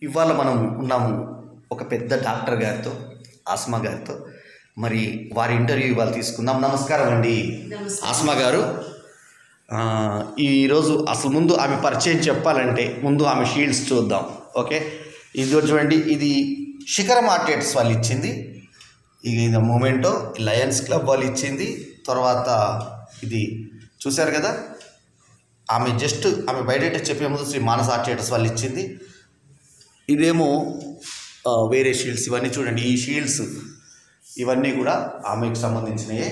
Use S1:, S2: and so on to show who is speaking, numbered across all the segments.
S1: ఇవాళ మనం ఉన్నాము ఒక పెద్ద డాక్టర్ గారితో ఆస్మా గారితో మరి వారి ఇంటర్వ్యూ ఇవాళ తీసుకుందాం నమస్కారం అండి
S2: నమస్తే.
S1: ఆస్మా గారు ఆ, ఈరోజు అసలు ముందు ఆమె పరిచయం చెప్పాలంటే ముందు ఆమె షీల్డ్స్ చూద్దాం ఓకే ఇది చూడండి ఇది శిఖర మార్కెట్స్ వాళ్ళు ఇచ్చింది ఇది ఇది మూమెంటో లయన్స్ క్లబ్ వాళ్ళు ఇచ్చింది తర్వాత ఇది చూశారు కదా ఆమె జస్ట్ ఆమె బయట చెప్పే ముందు శ్రీ మానస ఆర్ట్ థియేటర్స్ వాళ్ళు ఇచ్చింది ఇదేమో ఆ, వేరే షీల్డ్స్ ఇవన్నీ చూడండి ఈ షీల్డ్స్ ఇవన్నీ కూడా ఆమెకు సంబంధించినయే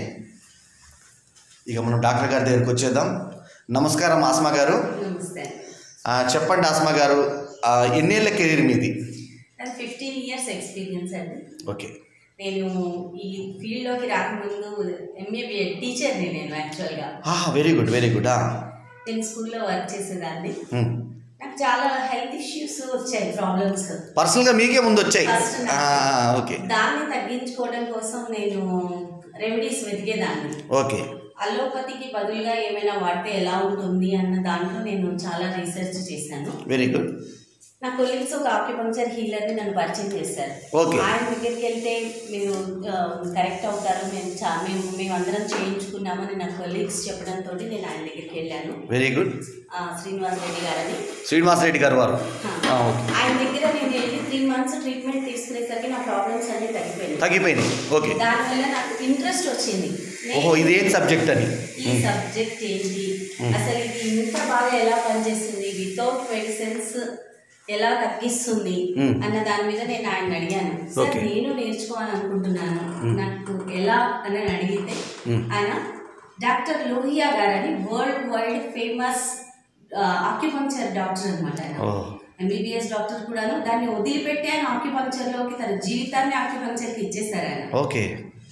S1: ఇక మనం డాక్టర్ గారి దగ్గరికి వచ్చేద్దాం నమస్కారం ఆస్మా గారు
S2: నమస్తే
S1: ఆ, చెప్పండి ఆస్మా గారు ఆ, ఎన్నేళ్ళ కెరీర్ మీది
S2: అది ఫిఫ్టీన్ ఇయర్స్ ఎక్స్పీరియన్స్ అండి
S1: ఓకే
S2: నేను ఈ ఫీల్డ్లోకి రాకముందు ఎంఏ బిఎడ్ టీచర్ని నేను యాక్చువల్గా
S1: వెరీ గుడ్ వెరీ గుడ్
S2: నేను స్కూల్లో వర్క్ చేసేదాన్ని నాకు చాలా హెల్త్ ఇష్యూస్ వచ్చాయి ప్రాబ్లమ్స్
S1: పర్సనల్గా మీకే ముందు వచ్చాయి
S2: First నాకు.
S1: ఆ, ఓకే
S2: దాన్ని తగ్గించుకోవడం కోసం నేను రెమెడీస్ వెతికేదాన్ని
S1: ఓకే
S2: అలోపతికి బదులుగా ఏమైనా వాడితే ఎలా ఉంటుంది అన్న దాంట్లో నేను చాలా రీసెర్చ్ చేశాను
S1: వెరీ గుడ్
S2: నా కొలీగ్స్ ఒక ఆక్యుపంక్చర్ హీలర్ని నన్ను పరిచయం చేశారు
S1: Okay.
S2: ఆయన దగ్గరికి వెళ్తే మీరు కరెక్ట్ అవుతారు మేము చా మేము మేము అందరం చేయించుకున్నామని నా కొలీగ్స్ చెప్పడంతో నేను ఆయన దగ్గరికి వెళ్ళాను
S1: వెరీ గుడ్
S2: ఆ, శ్రీనివాస్ రెడ్డి గారని
S1: శ్రీనివాస్ రెడ్డి గారు వారు
S2: ఆ,
S1: ఆ, ఓకే
S2: ఆయన దగ్గర నేను వెళ్ళి త్రీ మంత్స్ ట్రీట్మెంట్ తీసుకునేసరికి నా ప్రాబ్లమ్స్ అన్నీ తగ్గిపోయినాయి
S1: తగ్గిపోయినాయి ఓకే
S2: దానివల్ల నాకు ఇంట్రెస్ట్ వచ్చింది నేను
S1: ఓహో ఇది ఏం సబ్జెక్ట్ అని
S2: ఈ సబ్జెక్ట్ ఏంటి అసలు ఇది ఇంత బాగా ఎలా పనిచేస్తుంది వితౌట్ మెడిసిన్స్ ఎలా తగ్గిస్తుంది
S1: మ్మ్.
S2: అన్న దాని మీద నేను ఆయన అడిగాను సార్
S1: Okay.
S2: నేను నేర్చుకోవాలనుకుంటున్నాను నాకు ఎలా అని అడిగితే
S1: మ్మ్.
S2: ఆయన డాక్టర్ లోహియా గారని world wide famous acupuncture doctor అనమాట ఆయన
S1: ఓ
S2: ఎంబీబీఎస్ డాక్టర్ కూడాను దాన్ని వదిలిపెట్టి ఆయన ఆక్యుపంక్చర్లోకి తన జీవితాన్ని ఆక్యుపంక్చర్కి ఇచ్చేసారు ఆయన
S1: ఓకే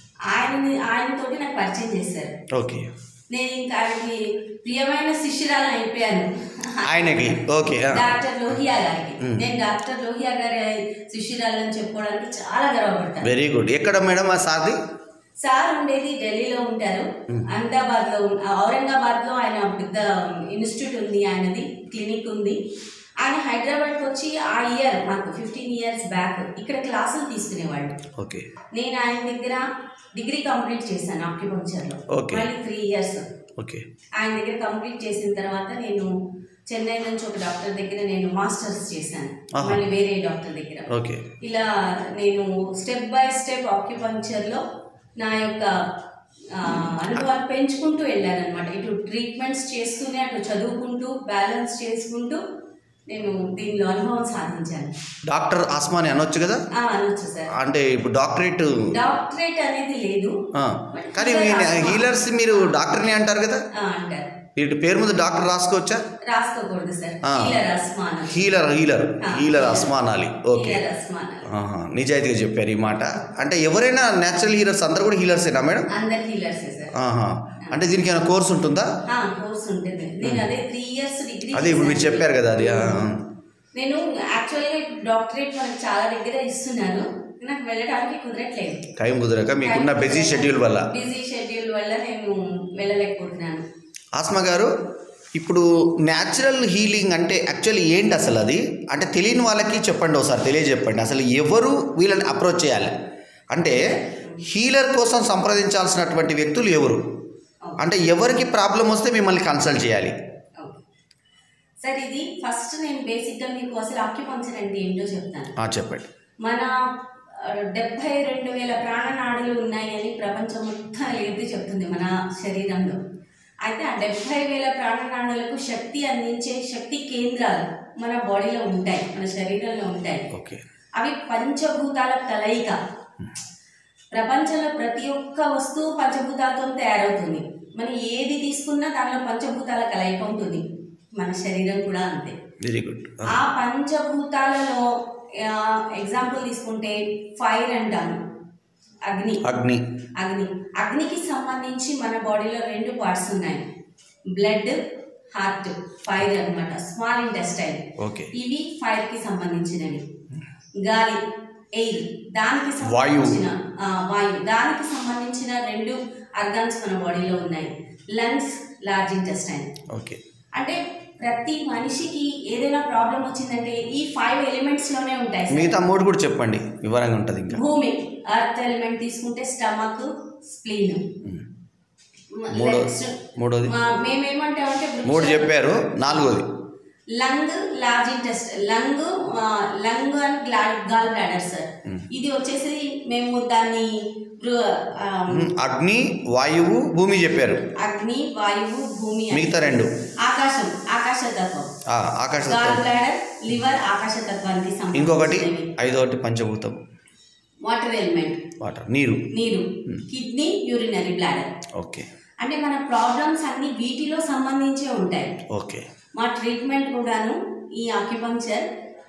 S2: ఆయనని ఆయనతోటి నాకు పరిచయం చేశారు
S1: ఓకే
S2: నేను ఇంకా ఆయనకి ప్రియమైన శిష్యురాలు అయిపోయాను
S1: ఆయనకి ఓకే ఆ.
S2: డాక్టర్ లోహియా గారికి
S1: మ్.
S2: నేను డాక్టర్ లోహియా గారి శిష్యురాలని చెప్పుకోవడానికి చాలా గర్వపడతాను
S1: వెరీ గుడ్ ఎక్కడ మేడం ఆ సాది
S2: సార్ ఉండేది ఢిల్లీలో ఉంటారు అహ్మదాబాద్ లో ఔరంగాబాద్ లో ఆయన పెద్ద ఇన్స్టిట్యూట్ ఉంది ఆయనది క్లినిక్ ఉంది ఆయన హైదరాబాద్కి వచ్చి ఆ ఇయర్ మాకు ఫిఫ్టీన్ ఇయర్స్ బ్యాక్ ఇక్కడ క్లాసులు తీసుకునేవాళ్ళు
S1: ఓకే
S2: నేను ఆయన దగ్గర డిగ్రీ కంప్లీట్ చేశాను ఆక్యుపంక్చర్లో
S1: Okay.
S2: మళ్ళీ త్రీ ఇయర్స్
S1: ఓకే
S2: ఆయన దగ్గర కంప్లీట్ చేసిన తర్వాత నేను చెన్నై నుంచి ఒక డాక్టర్ దగ్గర నేను మాస్టర్స్ చేశాను
S1: ఆహా.
S2: మళ్ళీ వేరే డాక్టర్ దగ్గర
S1: ఓకే
S2: ఇలా నేను స్టెప్ బై స్టెప్ ఆక్యుపంక్చర్లో నా యొక్క ఆ, అనుభవాలు పెంచుకుంటూ వెళ్ళానమాట ఇటు ట్రీట్మెంట్స్ చేస్తూనే అటు చదువుకుంటూ బ్యాలెన్స్ చేసుకుంటూ నేను దీనిలో అనుభవం సాధించాను
S1: డాక్టర్ ఆస్మాని అనొచ్చు కదా
S2: ఆ, అనొచ్చు సార్
S1: అంటే ఇప్పుడు డాక్టరేట్
S2: డాక్టరేట్ అనేది లేదు
S1: ఆ, కానీ మీ హీలర్స్ మీరు డాక్టర్ని అంటారు కదా
S2: ఆ, అంటారు
S1: వీటి పేరు ముందు డాక్టర్ రాసుకోవచ్చా
S2: రాసుకోకూడదు సార్
S1: ఆ.
S2: హీలర్ అస్మాన్
S1: హీలర్ హీలర్
S2: ఆ,
S1: healer
S2: healer.
S1: Asmanali okay
S2: healer Asman
S1: ఆహా, నిజాయితీగా చెప్పారు ఈ మాట అంటే ఎవరైనా న్యాచురల్ హీలర్స్ అందరు కూడా హీలర్సేనా మేడం
S2: అందరు హీలర్స్ సార్
S1: ఆహా అంటే దీనికి ఏమైనా కోర్స్ ఉంటుందా
S2: ఆ, కోర్స్ ఉంటుంది నేను అదే త్రీ ఇయర్స్ డిగ్రీ
S1: అదే ఇప్పుడు మీరు చెప్పారు కదా అది ఆ,
S2: నేను యాక్చువల్గా ఇప్పుడు డాక్టరేట్ మనకు చాలా దగ్గర ఇస్తున్నారు నాకు వెళ్ళడానికి కుదరట్లేదు
S1: టైం కుదరక మీకున్న బిజీ షెడ్యూల్ వల్ల
S2: బిజీ షెడ్యూల్ వల్ల నేను వెళ్ళలేకపోతున్నాను
S1: ఆస్మా గారు ఇప్పుడు న్యాచురల్ హీలింగ్ అంటే యాక్చువల్లీ ఏంటి అసలు అది అంటే తెలియని వాళ్ళకి చెప్పండి ఒకసారి తెలియజెప్పండి అసలు ఎవరు వీళ్ళని అప్రోచ్ చేయాలి అంటే హీలర్ కోసం సంప్రదించాల్సినటువంటి వ్యక్తులు ఎవరు అంటే ఎవరికి ప్రాబ్లం వస్తే మిమ్మల్ని కన్సల్ట్ చేయాలి
S2: ఓకే సార్ ఇది ఫస్ట్ నేను బేసిక్గా మీకు అసలు ఆక్యుపంక్చర్ అంటే ఏంటో చెప్తాను
S1: ఆ, చెప్పండి
S2: మన ఆ, డెబ్భై రెండు వేల ప్రాణనాడులు ఉన్నాయని ప్రపంచం మొత్తం ఏది చెప్తుంది మన శరీరంలో అయితే ఆ డెబ్భై వేల ప్రాణనాడులకు శక్తి అందించే శక్తి కేంద్రాలు మన బాడీలో ఉంటాయి మన శరీరంలో ఉంటాయి
S1: ఓకే
S2: అవి పంచభూతాల కలయిక ప్రపంచంలో ప్రతి ఒక్క వస్తువు పంచభూతాలతో తయారవుతుంది మనం ఏది తీసుకున్నా దానిలో పంచభూతాల కలయిక ఉంటుంది మన శరీరం కూడా అంతే
S1: వెరీ గుడ్
S2: ఆ పంచభూతాలలో ఎగ్జాంపుల్ తీసుకుంటే ఫైర్ అంటాము అగ్ని
S1: అగ్ని
S2: అగ్ని అగ్నికి సంబంధించి మన బాడీలో రెండు పార్ట్స్ ఉన్నాయి బ్లడ్ హార్ట్ ఫైర్ అన్నమాట స్మాల్ ఇంటెస్టైన్
S1: ఓకే
S2: ఇవి ఫైర్ కి సంబంధించినవి గాలి ఎయిర్ దానికి
S1: వాయువు.
S2: సంబంధించిన ఆ, వాయువు దానికి సంబంధించిన రెండు ఆర్గాన్స్ మన బాడీలో ఉన్నాయి లంగ్స్ లార్జ్ ఇంటెస్టైన్
S1: ఓకే
S2: అంటే ప్రతి మనిషికి ఏదైనా ప్రాబ్లం వచ్చిందంటే ఈ ఫైవ్ ఎలిమెంట్స్ లోనే ఉంటాయి సార్.
S1: మిగతా మూడు కూడా చెప్పండి వివరంగా ఉంటుంది ఇంకా
S2: భూమి అర్త్ ఎలిమెంట్ తీసుకుంటే స్టమక్ స్ప్లీన్
S1: మూడో మూడోది
S2: మేమేమంటామంటే
S1: మూడు చెప్పారు నాలుగోది
S2: lung large intestine lung lung and gall bladder sir ఇది వచ్చేసి మేము దాన్ని బృ- ఆ,
S1: ఉమ్, అగ్ని వాయువు భూమి చెప్పారు
S2: అగ్ని వాయువు భూమి అని.
S1: మిగతా రెండు
S2: ఆకాశం ఆకాశ తత్వం
S1: ఆ, ఆకాశ
S2: గాల్
S1: తత్వం.
S2: బ్లాడర్ లివర్ ఆకాశ తత్వానికి
S1: ఇంకొకటి
S2: సంబంధించినవి
S1: ఐదోటి పంచభూతం
S2: వాటర్ ఎలిమెంట్
S1: వాటర్ నీరు
S2: నీరు కిడ్నీ యూరినరీ బ్లాడర్
S1: ఓకే
S2: అంటే మన ప్రాబ్లమ్స్ అన్ని వీటిలో సంబంధించే ఉంటాయి
S1: ఓకే
S2: మా ట్రీట్మెంట్ కూడాను ఈ ఆక్యుపంక్చర్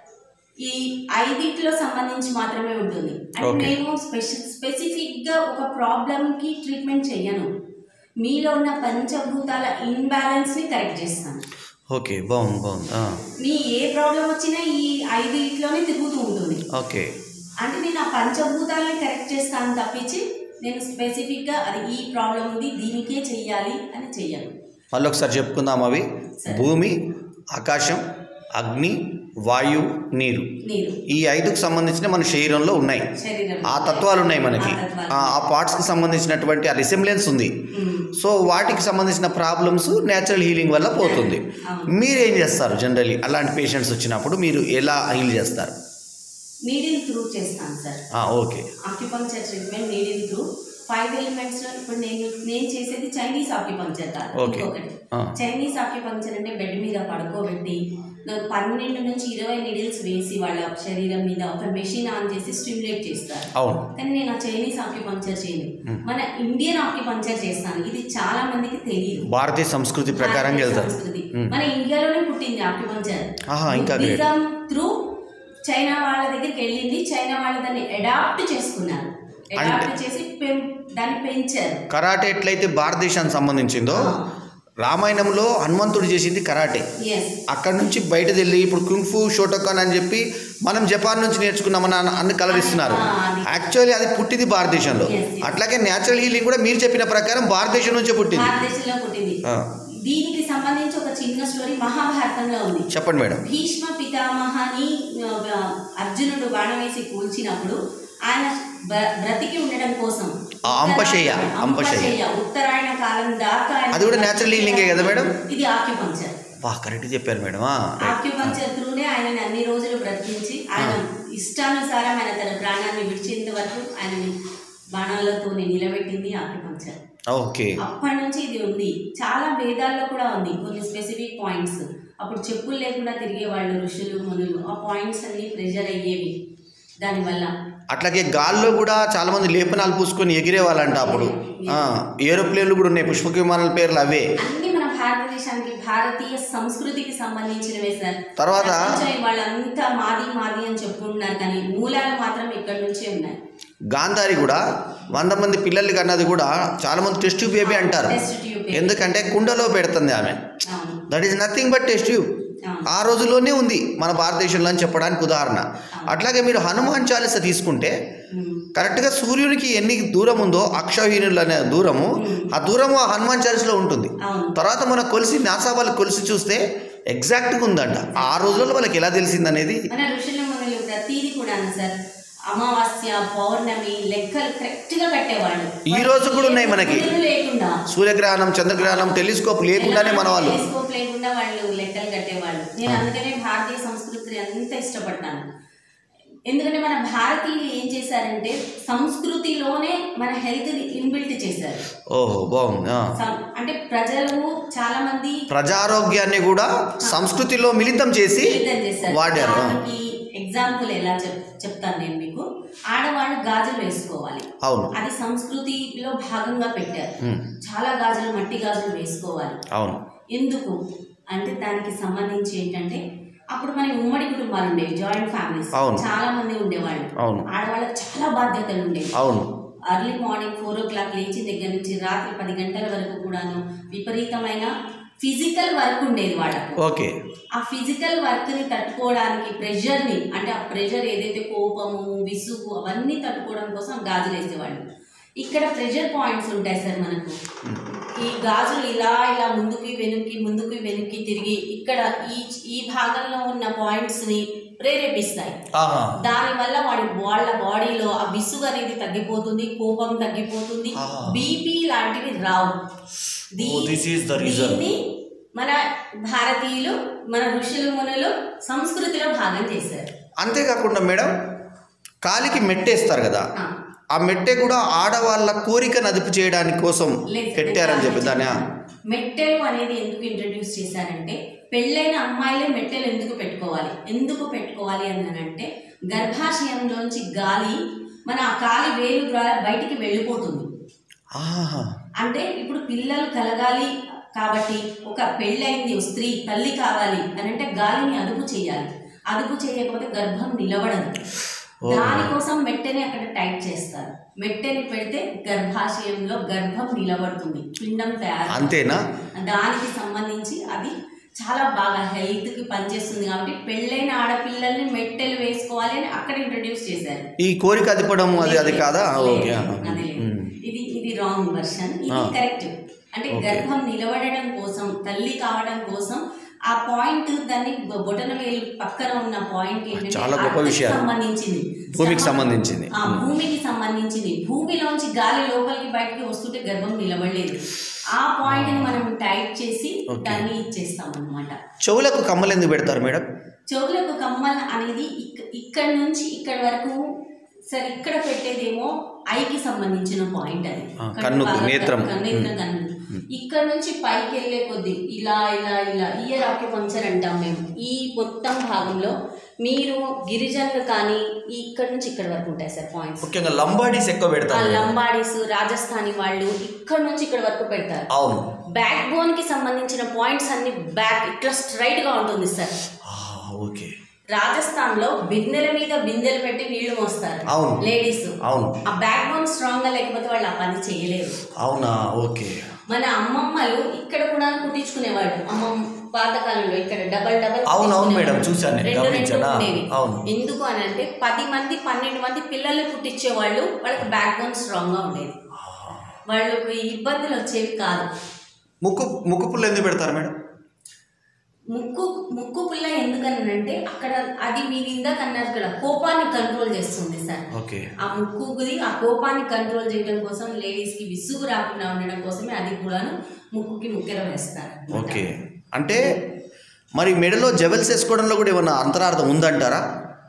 S2: ఈ ఐదింటిలో సంబంధించి మాత్రమే ఉంటుంది అంటే
S1: Okay.
S2: నేను స్పెసి స్పెసిఫిక్గా ఒక ప్రాబ్లమ్కి ట్రీట్మెంట్ చెయ్యను మీలో ఉన్న పంచభూతాల ఇన్బ్యాలెన్స్ని కరెక్ట్ చేస్తాను
S1: ఓకే బాగుంది బాగుంది ఆ,
S2: మీ ఏ ప్రాబ్లం వచ్చినా ఈ ఐదింట్లోనే తిరుగుతూ ఉంటుంది
S1: ఓకే
S2: అంటే నేను ఆ పంచభూతాలని కరెక్ట్ చేస్తాను తప్పించి నేను స్పెసిఫిక్గా అది ఈ ప్రాబ్లం ఉంది దీనికే చెయ్యాలి అని చెయ్యను
S1: మళ్ళీ ఒకసారి చెప్పుకుందాం అవి
S2: సరే.
S1: భూమి ఆకాశం అగ్ని వాయువు నీరు
S2: నీరు
S1: ఈ ఐదుకు సంబంధించిన మన శరీరంలో ఉన్నాయి
S2: శరీరం
S1: ఆ తత్వాలు ఉన్నాయి మనకి
S2: ఆ తత్వాలు.
S1: ఆ ఆ పార్ట్స్కి సంబంధించినటువంటి ఆ రిసెంబ్లెన్స్ ఉంది
S2: మ్మ్.
S1: సో వాటికి సంబంధించిన ప్రాబ్లమ్స్ నేచురల్ హీలింగ్ వల్ల పోతుంది
S2: అవును.
S1: మీరేం చేస్తారు జనరలీ అలాంటి పేషెంట్స్ వచ్చినప్పుడు మీరు ఎలా హీల్ చేస్తారు
S2: నీడిల్ త్రూ చేస్తాను సార్
S1: ఆ, okay
S2: acupuncture treatment needle through five elements ఇప్పుడు నేను నేను చేసేది చైనీస్ ఆక్యుపంక్చర్ కాదు
S1: Okay.
S2: ఇంకొకటి
S1: ఆ.
S2: చైనీస్ ఆక్యుపంక్చర్ అంటే బెడ్ మీద పడుకోబెట్టి నాకు పన్నెండు నుంచి ఇరవై నీడిల్స్ వేసి వాళ్ళ శరీరం మీద ఒక మెషిన్ ఆన్ చేసి స్టిమ్యులేట్ చేస్తారు
S1: అవును
S2: కానీ నేను ఆ చైనీస్ ఆక్యుపంక్చర్ చేయను మన ఇండియన్ ఆక్యుపంక్చర్ చేస్తాను ఇది చాలా మందికి తెలియదు
S1: భారతీయ సంస్కృతి ప్రకారం
S2: భారతీయ
S1: వెళ్తారు
S2: సంస్కృతి.
S1: మ్మ్.
S2: మన ఇండియాలోనే పుట్టింది ఆక్యుపంక్చర్
S1: ఆహా, ఇంకా great.
S2: బుద్ధిజం త్రూ చైనా వాళ్ళ దగ్గరికి వెళ్ళింది చైనా వాళ్ళు దాన్ని అడాప్ట్ చేసుకున్నారు అడాప్ట్ చేసి పెం- దాన్ని పెంచారు
S1: కరాటే ఎట్లయితే భారతదేశానికి సంబంధించిందో రామాయణంలో హనుమంతుడు చేసింది కరాటే
S2: ఎస్
S1: అక్కడ నుంచి బయటకు వెళ్ళి ఇప్పుడు కుంఫు షోటోకాన్ అని చెప్పి మనం జపాన్ నుంచి నేర్చుకున్నామని అన్న- అన్ని కలరిస్తున్నారు
S2: ఆ, అది.
S1: యాక్చువల్లీ అది పుట్టింది భారతదేశంలో
S2: Yes, yes.
S1: అట్లాగే న్యాచురల్ హీలింగ్ కూడా మీరు చెప్పిన ప్రకారం భారతదేశం నుంచే పుట్టింది
S2: భారతదేశంలో పుట్టింది
S1: ఆ,
S2: దీనికి సంబంధించి ఒక చిన్న స్టోరీ మహాభారతంలో ఉంది
S1: చెప్పండి మేడం
S2: భీష్మ పితామహని ఆ, అర్జునుడు బాణం వేసి కూల్చినప్పుడు ఆయన బ్ర- బ్రతికి ఉండడం కోసం
S1: ఆ, అంపశయ్య, అంపశయ్య.
S2: అంపశయ్య, ఉత్తరాయణ కాలం దాకా ఆయన
S1: అది కూడా natural healing ఏ కదా మేడం?
S2: ఇది ఆక్యుపంక్చర్
S1: వా కరెక్ట్ చెప్పారు మేడం ఆ, రైట్.
S2: ఆక్యుపంక్చర్ త్రూనే ఆయనని అన్ని రోజులు బ్రతికించి ఆయన ఇష్టానుసారం ఆయన తన ప్రాణాన్ని విడిచేంత వరకు ఆయనని బాణాలతో నిలబెట్టింది ఆక్యుపంక్చర్
S1: ఓకే
S2: అప్పటి నుంచి ఇది ఉంది చాలా వేదాల్లో కూడా ఉంది కొన్ని స్పెసిఫిక్ పాయింట్స్ అప్పుడు చెప్పులు లేకుండా తిరిగే వాళ్ళు ఋషులు మునులు ఆ పాయింట్స్ అన్ని ప్రెజర్ అయ్యేవి దానివల్ల
S1: అట్లాగే గాల్లో కూడా చాలా మంది లేపనాలు పూసుకొని ఎగిరే వాళ్ళంట అప్పుడు ఆ, ఏరోప్లేన్లు కూడా ఉన్నాయి పుష్పక విమానాల పేర్లు అవే
S2: అన్ని మన భారతదేశానికి భారతీయ సంస్కృతికి సంబంధించినవే సార్
S1: తర్వాత
S2: ప్రపంచం వాళ్ళంతా మాది మాది అని చెప్పుకుంటున్నారు కానీ మూలాలు మాత్రం ఇక్కడ నుంచే ఉన్నాయి
S1: గాంధారి కూడా వంద మంది పిల్లలకి అన్నది కూడా చాలా మంది టెస్ట్ బేబీ అంటారు
S2: టెస్ట్ ట్యూబ్
S1: ఎందుకంటే కుండలో పెడుతుంది ఆమె
S2: అవును
S1: that is nothing but test tube
S2: అవును
S1: ఆ రోజుల్లోనే ఉంది మన భారతదేశంలో అని చెప్పడానికి ఉదాహరణ అట్లాగే మీరు హనుమాన్ చాలీస తీసుకుంటే
S2: ఉమ్.
S1: కరెక్ట్గా సూర్యునికి ఎన్ని దూరం ఉందో అక్షహీనులు అనే దూరము ఆ దూరము ఆ హనుమాన్ చాలీసలో ఉంటుంది
S2: అవును
S1: తర్వాత మన కొలిసి నాసా వాళ్ళు కొలిసి చూస్తే ఎగ్జాక్ట్గా ఉందంట ఆ రోజుల్లో వాళ్ళకి ఎలా తెలిసింది అనేది
S2: మన ఋషుల మునులు ప్రతిదీ కూడా సార్ అమావాస్య పౌర్ణమి లెక్కలు కరెక్ట్ గా కట్టేవాళ్ళు
S1: ఈ రోజు కూడా ఉన్నాయి మనకి.
S2: కుదురు లేకుండా
S1: సూర్యగ్రహణం చంద్రగ్రహణం టెలిస్కోప్ లేకుండానే మన వాళ్ళు
S2: టెలిస్కోప్ లేకుండా వాళ్ళు లెక్కలు కట్టేవాళ్ళు నేను అందుకనే భారతీయ సంస్కృతిని అంత ఇష్టపడతాను ఎందుకంటే మన భారతీయులు ఏం చేశారంటే సంస్కృతిలోనే మన హెల్త్ ఇన్బిల్ట్ చేశారు
S1: ఓహో బాగుంది ఆ.
S2: సం- అంటే ప్రజలు చాలా మంది
S1: ప్రజారోగ్యాన్ని కూడా సంస్కృతిలో మిళితం చేసి
S2: మిళితం చేశారు
S1: వాడారు ఆ.
S2: దానికి ఎగ్జాంపుల్ ఎలా చెప్ చెప్తాను నేను మీకు ఆడవాళ్ళు గాజులు వేసుకోవాలి
S1: అవును
S2: అది సంస్కృతిలో భాగంగా పెట్టారు
S1: ఉమ్,
S2: చాలా గాజులు మట్టి గాజులు వేసుకోవాలి
S1: అవును
S2: ఎందుకు అంటే దానికి సంబంధించి ఏంటంటే అప్పుడు మనకి ఉమ్మడి కుటుంబాలు ఉండేవి జాయింట్ ఫ్యామిలీస్
S1: అవును.
S2: చాలా మంది ఉండేవాళ్ళు
S1: అవును
S2: ఆడవాళ్ళకి చాలా బాధ్యతలు ఉండేవి
S1: అవును
S2: early morning four o'clock లేచి దగ్గర నుంచి రాత్రి పది గంటల వరకు కూడాను విపరీతమైన ఫిజికల్ వర్క్ ఉండేది వాళ్ళకు
S1: ఓకే
S2: ఆ ఫిజికల్ వర్క్ని తట్టుకోవడానికి ప్రెషర్ని అంటే ఆ ప్రెషర్ ఏదైతే కోపము విసుగు అవన్నీ తట్టుకోవడం కోసం గాజులు వేసేవాళ్ళు ఇక్కడ ప్రెషర్ పాయింట్స్ ఉంటాయి సార్ మనకు ఈ గాజులు ఇలా ఇలా ముందుకి వెనుక్కి ముందుకి వెనుక్కి తిరిగి ఇక్కడ ఈ ఈ భాగంలో ఉన్న పాయింట్స్ని ప్రేరేపిస్తాయి
S1: ఆహా.
S2: దానివల్ల వాడి వాళ్ళ బాడీలో ఆ విసుగు అనేది తగ్గిపోతుంది కోపం తగ్గిపోతుంది
S1: Ah.
S2: బీపీ లాంటివి రావు దీ-
S1: Oh, this is the reason.
S2: దీన్ని మన భారతీయులు మన ఋషులు మునులు సంస్కృతిలో భాగం చేశారు
S1: అంతేకాకుండా మేడం కాలికి మెట్టేస్తారు కదా
S2: ఆ,
S1: ఆ మెట్టే కూడా ఆడవాళ్ళ కోరికను అదుపు చేయడానికి కోసం
S2: లేదు,
S1: పెట్టారని చెప్పి దాని
S2: మెట్టెలు అనేది ఎందుకు ఇంట్రడ్యూస్ చేశారంటే పెళ్ళైన అమ్మాయిలే మెట్టెలు ఎందుకు పెట్టుకోవాలి ఎందుకు పెట్టుకోవాలి అని అంటే గర్భాశయంలోంచి గాలి మన ఆ కాలి వేలు ద్వారా బయటికి వెళ్ళిపోతుంది
S1: ఆహా.
S2: అంటే ఇప్పుడు పిల్లలు కలగాలి కాబట్టి ఒక పెళ్ళైంది ఓ స్త్రీ తల్లి కావాలి అని అంటే గాలిని అదుపు చేయాలి అదుపు చేయకపోతే గర్భం నిలబడదు
S1: ఓ.
S2: దానికోసం మెట్టెని అక్కడ టైట్ చేస్తారు మెట్టెని పెడితే గర్భాశయంలో గర్భం నిలబడుతుంది పిండం తయారు
S1: అంతేనా
S2: దానికి సంబంధించి అది చాలా బాగా హెల్త్కి పనిచేస్తుంది కాబట్టి పెళ్ళైన ఆడపిల్లల్ని మెట్టెలు వేసుకోవాలి అని అక్కడ ఇంట్రడ్యూస్ చేశారు
S1: ఈ కోరిక అదిపడం అది అది కాదా
S2: లేదు,
S1: ఓకే ఆహా.
S2: అది లేదు.
S1: ఉమ్.
S2: ఇది ఇది రాంగ్ వర్షన్ ఇది
S1: ఆ.
S2: కరెక్ట్ అంటే
S1: ఓకే.
S2: గర్భం నిలబడడం కోసం తల్లి కావడం కోసం ఆ పాయింట్ దాన్ని బొ- బొటన వేలు పక్కన ఉన్న పాయింట్ ఏంటంటే
S1: చాలా గొప్ప
S2: అర్థకి
S1: విషయాలు.
S2: సంబంధించింది
S1: భూమికి
S2: సమ-
S1: సంబంధించింది
S2: ఆ భూమికి సంబంధించింది భూమిలోంచి గాలి లోపలికి బయటికి వస్తుంటే గర్భం నిలబడలేదు ఆ పాయింట్ ని మనం టైట్ చేసి
S1: ఓకే.
S2: దాన్ని ఇచ్చేస్తాం అన్నమాట
S1: చెవులకు కమ్మలు ఎందుకు పెడతారు మేడం
S2: చెవులకు కమ్మల అనేది ఇక్- ఇక్కడ నుంచి ఇక్కడ వరకు సరే ఇక్కడ పెట్టేదేమో ఐకి సంబంధించిన పాయింట్ అది
S1: ఆ,
S2: కన్ను
S1: కన్నుకు,
S2: బాగా
S1: నేత్రం.
S2: కన్ను, నేత్రం
S1: మ్.
S2: కన్ను ఇక్కడ నుంచి పైకి వెళ్ళే కొద్ది ఇలా ఇలా ఇలా ఇయర్ ఆక్యుపంచర్ అంటాం మేము ఈ మొత్తం భాగంలో మీరు గిరిజనులు కానీ ఈ ఇక్కడ నుంచి ఇక్కడ వరకు ఉంటాయి సార్ పాయింట్స్
S1: ముఖ్యంగా లంబాడీస్ ఎక్కువ
S2: ఆ
S1: పెడతారు మేడం.
S2: లంబాడీస్ రాజస్థానీ వాళ్ళు ఇక్కడ నుంచి ఇక్కడ వరకు పెడతారు
S1: అవును
S2: బ్యాక్ బోన్ కి సంబంధించిన పాయింట్స్ అన్ని బ్యాక్ ఇట్లా స్ట్రైట్ గా ఉంటుంది సార్
S1: ఆ, ఓకే
S2: రాజస్థాన్ లో బిందెల మీద బిందెలు పెట్టి నీళ్లు మోస్తారు
S1: అవును.
S2: లేడీస్
S1: అవును
S2: ఆ బ్యాక్ బోన్ స్ట్రాంగ్ గా లేకపోతే వాళ్ళు ఆ పని చేయలేరు
S1: అవునా ఓకే
S2: మన అమ్మమ్మలు ఇక్కడ కూడా కుట్టించుకునేవాళ్ళు అమ్మమ్మ పాతకాలంలో ఇక్కడ డబల్ డబల్
S1: అవును, అవును మేడం,
S2: కుట్టించుకునేవాళ్ళు.
S1: చూశాను నేను,
S2: రెండు రెండు
S1: గమనించానా?
S2: ఉండేవి.
S1: అవును.
S2: ఎందుకు అని అంటే పది మంది పన్నెండు మంది పిల్లల్ని పుట్టించేవాళ్ళు వాళ్ళకి బ్యాక్ బోన్ స్ట్రాంగ్ గా ఉండేది వాళ్ళకి ఇబ్బందులు వచ్చేవి కాదు
S1: ముక్కు ముక్కు పుల్ల ఎందుకు పెడతారు మేడం
S2: ముక్కు ముక్కు పుల్ల ఎందుకనంటే అక్కడ అది మీరు ఇందాక అన్నారు కదా కోపాన్ని కంట్రోల్ చేస్తుంది సార్
S1: ఓకే
S2: ఆ ముక్కుది ఆ కోపాన్ని కంట్రోల్ చేయడం కోసం లేడీస్ కి విసుగు రాకుండా ఉండడం కోసమే అది కూడాను ముక్కుకి ముక్కెర వేస్తారు
S1: ఓకే అంటే మరి మెడలో జెవెల్స్ వేసుకోవడంలో కూడా ఏమన్నా అంతరార్థం ఉందంటారా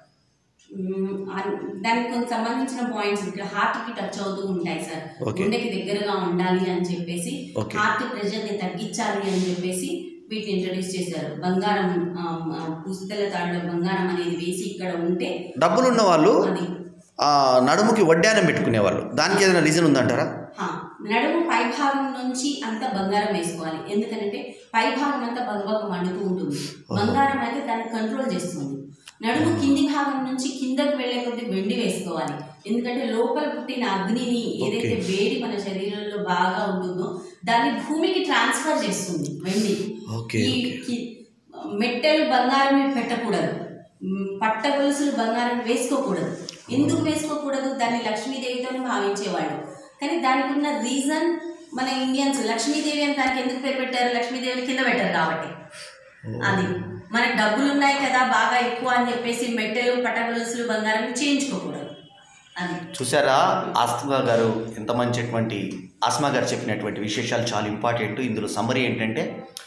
S2: మ్మ్, అన్- దానికి కొంచెం సంబంధించిన పాయింట్స్ ఇక్కడ హార్ట్ కి టచ్ అవుతూ ఉంటాయి సార్
S1: Okay.
S2: గుండెకి దగ్గరగా ఉండాలి అని చెప్పేసి
S1: Okay.
S2: హార్ట్ ప్రెషర్ ని తగ్గించాలి అని చెప్పేసి వీటిని ఇంట్రడ్యూస్ చేశారు బంగారం ఆ, ఆ, పుస్తల తాడులో బంగారం అనేది వేసి ఇక్కడ ఉంటే
S1: డబ్బులు ఉన్న వాళ్ళు
S2: అది
S1: ఆ, నడుముకి వడ్డానం పెట్టుకునేవాళ్ళు దానికి ఏదైనా రీజన్ ఉందంటారా
S2: హా, నడుము పైభాగం నుంచి అంతా బంగారం వేసుకోవాలి ఎందుకంటే పైభాగం అంతా బగబగ మండుతూ ఉంటుంది బంగారం అయితే దాన్ని కంట్రోల్ చేస్తుంది నడుము కింది భాగం నుంచి కిందకు వెళ్ళే కొద్దీ వెండి వేసుకోవాలి ఎందుకంటే లోపల పుట్టిన అగ్నిని ఏదైతే వేడి మన శరీరంలో బాగా ఉంటుందో దాన్ని భూమికి ట్రాన్స్ఫర్ చేస్తుంది వెండి
S1: ఓకే,
S2: ఈ
S1: ఓకే.
S2: కి- మెట్టెలు బంగారం పెట్టకూడదు మ్, పట్ట గొలుసులు బంగారం వేసుకోకూడదు ఎందుకు వేసుకోకూడదు దాన్ని లక్ష్మీదేవితోనే భావించేవాళ్ళు కానీ దానికి ఉన్న రీజన్ మన ఇండియన్స్ లక్ష్మీదేవి అని దానికి ఎందుకు పేరు పెట్టారు లక్ష్మీదేవిని కింద పెట్టారు కాబట్టి అది మనకు డబ్బులు ఉన్నాయి కదా బాగా ఎక్కువ అని చెప్పేసి మెట్టెలు పట్ట గొలుసులు బంగారం చేయించుకోకూడదు అది
S1: చూసారా ఆస్మా గారు ఎంత మంచిటువంటి ఆస్మా గారు చెప్పినటువంటి విశేషాలు చాలా ఇంపార్టెంట్ ఇందులో సమ్మరీ ఏంటంటే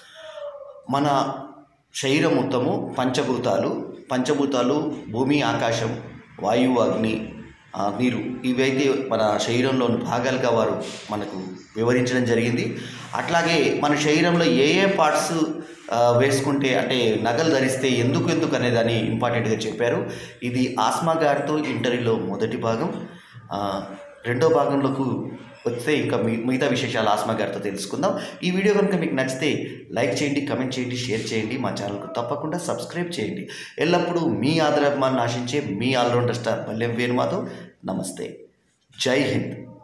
S1: మన శరీరం మొత్తము పంచభూతాలు పంచభూతాలు భూమి ఆకాశం వాయువు అగ్ని ఆ, నీరు ఇవైతే మన శరీరంలోని భాగాలుగా వారు మనకు వివరించడం జరిగింది అట్లాగే మన శరీరంలో ఏ ఏ పార్ట్స్ వేసుకుంటే అంటే నగలు ధరిస్తే ఎందుకు ఎందుకు అనేదాన్ని ఇంపార్టెంట్గా చెప్పారు ఇది ఆస్మా గారితో ఇంటర్వ్యూలో మొదటి భాగం ఆ, రెండో భాగంలోకి వస్తే ఇంకా మీ మిగతా విశేషాలు ఆస్మా గారితో తెలుసుకుందాం ఈ వీడియో కనుక మీకు నచ్చితే లైక్ చేయండి కమెంట్ చేయండి షేర్ చేయండి మా ఛానల్కు తప్పకుండా సబ్స్క్రైబ్ చేయండి ఎల్లప్పుడూ మీ ఆదరాభిమాన్ని ఆశించే మీ ఆల్రౌండర్ స్టార్ పల్లెం వేణుమాధవ్ నమస్తే జై హింద్